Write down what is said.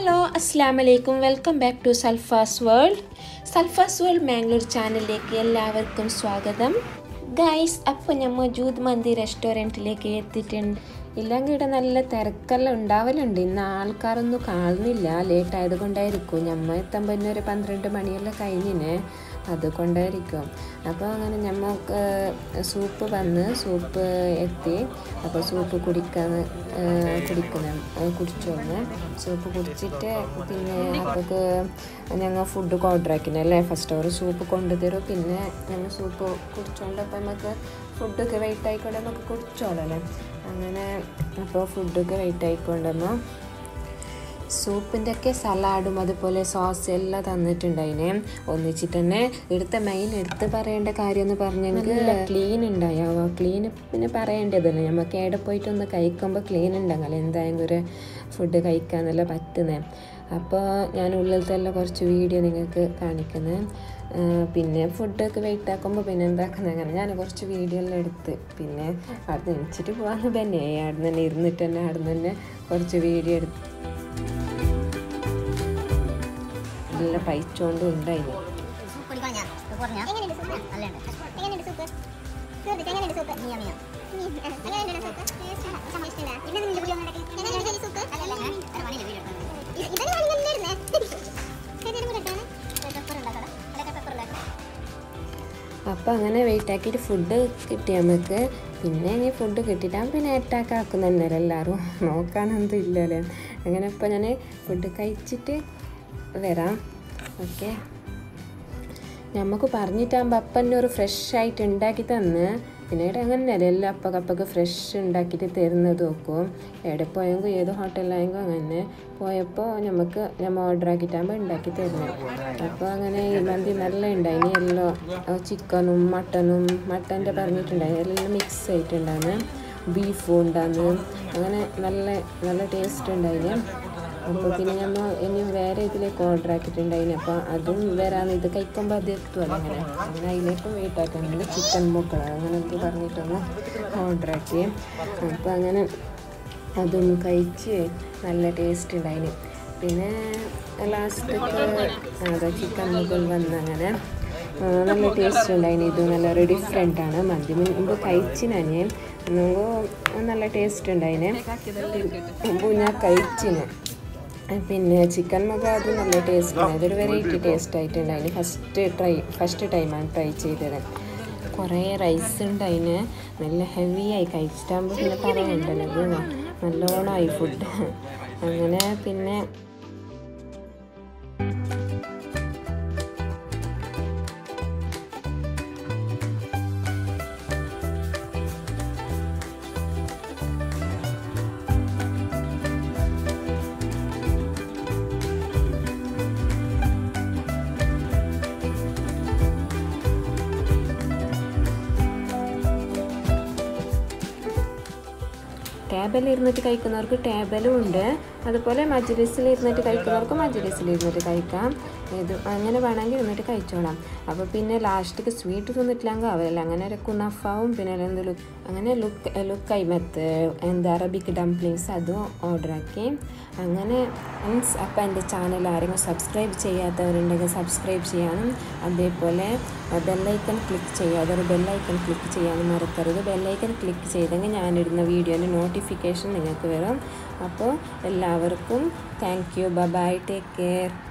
hello അസ്സാം വലൈക്കും welcome back to സൽഫാസ് വേൾഡ് സൽഫാസ് വേൾഡ് മാംഗ്ലൂർ ചാനലിലേക്ക് എല്ലാവർക്കും സ്വാഗതം ഗൈസ് അപ്പോൾ നമ്മൾ ജൂത് മന്തി റെസ്റ്റോറൻറ്റിലേക്ക് എത്തിയിട്ടുണ്ട് ഇല്ലെങ്കിൽ ഇവിടെ നല്ല തിരക്കെല്ലാം ഉണ്ടാവലുണ്ട് ഇന്ന് ആൾക്കാരൊന്നും കാണുന്നില്ല ലേറ്റ് ആയതുകൊണ്ടായിരിക്കും ഞമ്മ എത്തുമ്പോൾ തന്നെ ഒരു പന്ത്രണ്ട് മണിയെല്ലാം കഴിഞ്ഞിന് അതുകൊണ്ടായിരിക്കും അപ്പോൾ അങ്ങനെ ഞമ്മക്ക് സൂപ്പ് വന്ന് സൂപ്പ് എത്തി അപ്പോൾ സൂപ്പ് കുടിക്കാൻ കുടിക്കണം കുടിച്ചോന്ന് സൂപ്പ് കുടിച്ചിട്ട് പിന്നെ അപ്പോൾക്ക് ഞങ്ങൾ ഫുഡ് ഓർഡർ ആക്കിനല്ലേ ഫസ്റ്റ് അവർ സൂപ്പ് കൊണ്ടുതരും പിന്നെ ഞങ്ങൾ സൂപ്പ് കുടിച്ചോണ്ട് അപ്പോൾ നമുക്ക് ഫുഡൊക്കെ വെയിറ്റ് ആയിക്കൊണ്ട് നമുക്ക് കുടിച്ചോളല്ലേ അങ്ങനെ അപ്പോൾ ഫുഡൊക്കെ വെയിറ്റ് ആയിക്കൊണ്ടുമ്പോൾ സൂപ്പിൻ്റെ ഒക്കെ സലാഡും അതുപോലെ സോസ് എല്ലാം തന്നിട്ടുണ്ടായിനെ ഒന്നിച്ചിട്ട് തന്നെ എടുത്ത മെയിൻ എടുത്ത് പറയേണ്ട കാര്യം എന്ന് പറഞ്ഞെങ്കിൽ ക്ലീൻ ഉണ്ടായോ ക്ലീൻ പിന്നെ പറയേണ്ടതല്ലേ നമുക്ക് എവിടെ പോയിട്ട് ഒന്ന് കഴിക്കുമ്പോൾ ക്ലീൻ ഉണ്ടെങ്കിൽ എന്തായാലും ഒരു ഫുഡ് കഴിക്കാന്നല്ല പറ്റുന്നത് അപ്പോൾ ഞാൻ ഉള്ളിലത്തെ എല്ലാം കുറച്ച് വീഡിയോ നിങ്ങൾക്ക് കാണിക്കുന്നത് പിന്നെ ഫുഡൊക്കെ വെയിറ്റ് ആക്കുമ്പോൾ പിന്നെ എന്താക്കുന്നത് അങ്ങനെ ഞാൻ കുറച്ച് വീഡിയോ എല്ലാം എടുത്ത് പിന്നെ അവിടെ എണിച്ചിട്ട് പോകാമെന്ന് തന്നെ അവിടെ തന്നെ ഇരുന്നിട്ട് തന്നെ അവിടെ തന്നെ കുറച്ച് വീഡിയോ എടുത്ത് നല്ല പൈച്ചോണ്ടും ഉണ്ടായിരുന്നു സൂപ്പ് കുടിക്കാൻ ഞാൻ സൂപ്പ് പറഞ്ഞാ എങ്ങനെയുണ്ട് സൂപ്പ് നല്ലുണ്ട് എങ്ങനെയുണ്ട് സൂപ്പ് തീർന്നിട്ട് എങ്ങനെയുണ്ട് സൂപ്പ് മിയ മിയ എങ്ങനെയുണ്ട് സൂപ്പ് സംഭവം ഇഷ്ടമില്ല ഇവിടെ നിങ്ങൾ പുളി വന്നിട്ട് എങ്ങനെയുണ്ട് സൂപ്പ് അല്ലല്ല ഇതാണ് ഞാൻ ഇങ്ങനെ ഇരുന്നേ ശരി കൂടെട്ടാണ് പെപ്പർ ഉണ്ടാക്കണം അല്ല പെപ്പർ ഉണ്ടാക്കണം അപ്പോൾ അങ്ങനെ വെയിറ്റ് ആക്കിയിട്ട് ഫുഡ് കിട്ടി നമുക്ക് പിന്നെ ഇനി ഫുഡ് കിട്ടിയിട്ടാകുമ്പോൾ പിന്നെ അറ്റാക്ക് ആക്കുന്നതന്നെ എല്ലാവരും നോക്കാനൊന്നും ഇല്ലല്ലേ അങ്ങനെ ഇപ്പോൾ ഞാൻ ഫുഡ് കഴിച്ചിട്ട് വരാം ഓക്കെ നമുക്ക് പറഞ്ഞിട്ടാകുമ്പോൾ അപ്പം ഒരു ഫ്രഷ് ആയിട്ട് ഉണ്ടാക്കി തന്ന് പിന്നെ ഇവിടെ അങ്ങനെയല്ല എല്ലാം അപ്പക്കപ്പൊക്കെ ഫ്രഷ് ഉണ്ടാക്കിയിട്ട് തരുന്നത് നോക്കും എവിടെ പോയെങ്കിൽ ഏത് ഹോട്ടലിലായെങ്കിൽ അങ്ങനെ പോയപ്പോൾ നമുക്ക് നമ്മൾ ഓർഡർ ആക്കിയിട്ടാകുമ്പോൾ ഉണ്ടാക്കി തരുന്നത് അപ്പോൾ അങ്ങനെ ഈ മന്തി നല്ല ഉണ്ടായിനി എല്ലാം ചിക്കനും മട്ടനും മട്ടൻ്റെ പറഞ്ഞിട്ടുണ്ടായി എല്ലാം മിക്സ് ആയിട്ടുണ്ടായിരുന്നു ബീഫും ഉണ്ടായിരുന്നു അങ്ങനെ നല്ല നല്ല ടേസ്റ്റ് ഉണ്ടായിന് അപ്പോൾ പിന്നെ നമ്മൾ ഇനി വേറെ ഇതിലേക്ക് ഓർഡർ ആക്കിയിട്ടുണ്ടായിന് അപ്പോൾ അതും വരാൻ ഇത് കഴിക്കുമ്പോൾ അത് എത്തുമല്ലോ അങ്ങനെ അങ്ങനെ അതിലേക്കും വെയിറ്റ് ആക്കുന്നുണ്ട് ചിക്കൻ മുക്കൾ അങ്ങനെ എന്ത് പറഞ്ഞിട്ടൊന്ന് ഓർഡർ ആക്കി അപ്പോൾ അങ്ങനെ അതും കഴിച്ച് നല്ല ടേസ്റ്റ് ഉണ്ടായിന് പിന്നെ ലാസ്റ്റൊക്കെ അതെ ചിക്കൻ മുകൾ വന്ന് അങ്ങനെ ആ, നല്ല ടേസ്റ്റ് ഉണ്ടായിന് ഇത് നല്ല ഒരു ഡിഫറെൻ്റ് ആണ് മന്തി മുമ്പ് കഴിച്ചിനെ നമുക്ക് നല്ല ടേസ്റ്റ് ഉണ്ടായിന് മുമ്പ് ഞാൻ കഴിച്ചിന് പിന്നെ ചിക്കൻ മുഖ അത് നല്ല ടേസ്റ്റ് ആണ് അതൊരു വെറൈറ്റി ടേസ്റ്റ് ആയിട്ടുണ്ടായിന് ഫസ്റ്റ് ട്രൈ ഫസ്റ്റ് ടൈമാണ് ട്രൈ ചെയ്തത് കുറേ റൈസ് ഉണ്ടായിന് നല്ല ഹെവി ആയി കഴിച്ചിട്ടാകുമ്പോൾ പിന്നെ പറയുന്നുണ്ടല്ലോ ഇത് നല്ലോണമായി ഫുഡ് അങ്ങനെ പിന്നെ ടേബിളിൽ ഇരുന്നിട്ട് കഴിക്കുന്നവർക്ക് ടേബിളും ഉണ്ട് അതുപോലെ മജ്ലിസിൽ ഇരുന്നിട്ട് കഴിക്കുന്നവർക്ക് മജ്ലിസിൽ ഇരുന്നിട്ട് കഴിക്കാം ഇത് അങ്ങനെ വേണമെങ്കിൽ ഇരുന്നിട്ട് കഴിച്ചോളാം അപ്പോൾ പിന്നെ ലാസ്റ്റിക്ക് സ്വീറ്റ് തിന്നിട്ടില്ലെങ്കിൽ ആവില്ല അങ്ങനെ ഒരു കുനഫാവും പിന്നെ എന്ത് ലുക്ക് അങ്ങനെ ലുക്ക് ലുക്ക് കൈമത്ത് എന്താ അറബിക് ഡംപ്ലിങ്സ് അതും ഓർഡർ ആക്കി അങ്ങനെ മീൻസ് അപ്പോൾ എൻ്റെ ചാനൽ ആരെങ്കിലും സബ്സ്ക്രൈബ് ചെയ്യാത്തവരുണ്ടെങ്കിൽ സബ്സ്ക്രൈബ് ചെയ്യാനും അതേപോലെ ബെല്ലൈക്കൺ ക്ലിക്ക് ചെയ്യുക അതൊരു ബെല്ലൈക്കൺ ക്ലിക്ക് ചെയ്യാനും മറക്കരുത് ബെല്ലൈക്കൺ ക്ലിക്ക് ചെയ്തെങ്കിൽ ഞാനിടുന്ന വീഡിയോൻ്റെ നോട്ടിഫിക്കേഷൻ നിങ്ങൾക്ക് വരും അപ്പോൾ എല്ലാവർക്കും thank you bye take care